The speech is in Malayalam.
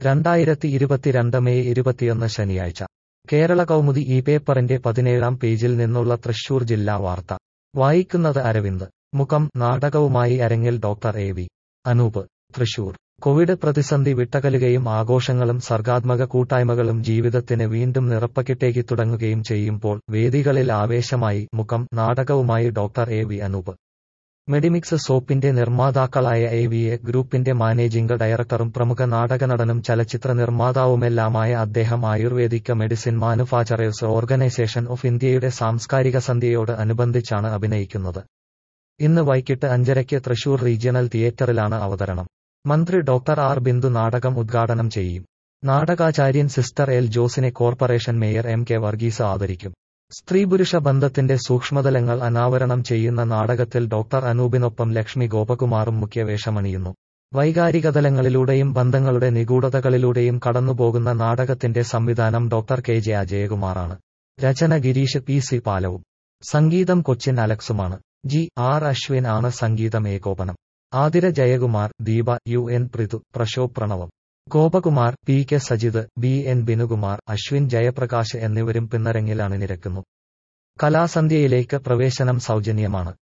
രണ്ടായിരത്തി ഇരുപത്തിരണ്ട് മെയ് ഇരുപത്തിയൊന്ന് ശനിയാഴ്ച കേരള കൗമുദി ഈ പേപ്പറിന്റെ പതിനേഴാം പേജിൽ നിന്നുള്ള തൃശൂർ ജില്ലാ വാർത്ത വായിക്കുന്നത് അരവിന്ദ് മുഖം നാടകവുമായി അരങ്ങിൽ doctor A V Anoop Thrissur covid പ്രതിസന്ധി വിട്ടകലുകയും ആഘോഷങ്ങളും സർഗാത്മക കൂട്ടായ്മകളും ജീവിതത്തിന് വീണ്ടും നിറപ്പകിട്ടേക്ക് തുടങ്ങുകയും ചെയ്യുമ്പോൾ വേദികളിൽ ആവേശമായി മുഖം നാടകവുമായി doctor A V Anoop Medimix സോപ്പിന്റെ നിർമ്മാതാക്കളായ എ വി എ ഗ്രൂപ്പിന്റെ മാനേജിംഗ് ഡയറക്ടറും പ്രമുഖ നാടകനടനും ചലച്ചിത്ര നിർമ്മാതാവുമെല്ലാമായ അദ്ദേഹം ayurvedic medicine manufacturers organisation of ഇന്ത്യയുടെ സാംസ്കാരിക സന്ധ്യയോട് അനുബന്ധിച്ചാണ് അഭിനയിക്കുന്നത് ഇന്ന് വൈകിട്ട് അഞ്ചരയ്ക്ക് തൃശൂർ റീജിയണൽ തിയേറ്ററിലാണ് അവതരണം മന്ത്രി ഡോക്ടർ ആർ ബിന്ദു നാടകം ഉദ്ഘാടനം ചെയ്യും നാടകാചാര്യൻ സിസ്റ്റർ എൽ ജോസിനെ corporation mayor M K Varghese ആദരിക്കും സ്ത്രീ പുരുഷ ബന്ധത്തിന്റെ സൂക്ഷ്മതലങ്ങൾ അനാവരണം ചെയ്യുന്ന നാടകത്തിൽ ഡോക്ടർ അനൂപിനൊപ്പം ലക്ഷ്മി ഗോപകുമാറും മുഖ്യവേഷമണിയുന്നു വൈകാരികതലങ്ങളിലൂടെയും ബന്ധങ്ങളുടെ നിഗൂഢതകളിലൂടെയും കടന്നുപോകുന്ന നാടകത്തിന്റെ സംവിധാനം ഡോക്ടർ കെ ജെ അജയകുമാറാണ് രചന ഗിരീഷ് പി സി പാലവും സംഗീതം കൊച്ചിൻ അലക്സുമാണ് ജി ആർ അശ്വിൻ ആണ് സംഗീതം ഏകോപനം Athira Jayakumar Deepa U N Prithu Prashobh Pranavam Gopakumar P K Sajith B N Binukumar Ashwin Jayaprakash എന്നിവരും പിന്നരങ്ങിൽ അണിനിരക്കുന്നു കലാസന്ധ്യയിലേക്ക് പ്രവേശനം സൗജന്യമാണ്